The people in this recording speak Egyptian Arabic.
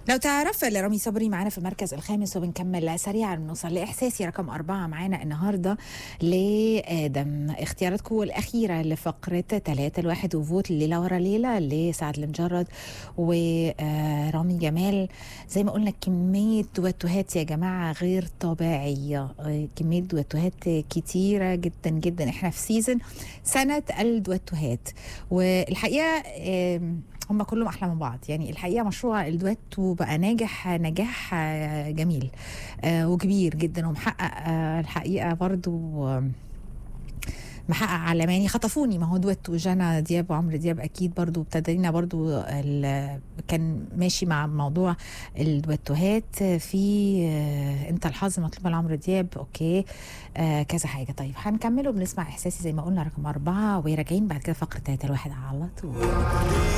لو تعرف رامي صبري معانا في المركز الخامس وبنكمل سريعا بنوصل لاحساسي رقم أربعة معانا النهارده لادم اختياراتكم الاخيره لفقره ثلاثة الواحد وفوت ليله ورا ليله لسعد المجرد ورامي جمال زي ما قلنا كميه دوتوهات يا جماعه غير طبيعيه آه، كميه دوتوهات كتيره جدا جدا احنا في سيزون سنه الدوتوهات والحقيقه آم، هم كلهم احلى من بعض يعني الحقيقه مشروع الدويتو بقى ناجح نجاح آه، جميل آه، وكبير جدا ومحقق آه، الحقيقه برضو آه، محقق علماني خطفوني ما هو دويتو جانا دياب وعمرو دياب اكيد برضو ابتدينا برضو ال- كان ماشي مع موضوع الدويتوهات في آه، انت الحظ مطلوب لعمرو دياب اوكي آه كذا حاجه طيب هنكمله بنسمع احساسي زي ما قلنا رقم اربعه وراجعين بعد كده فقره تلاته الواحد على طول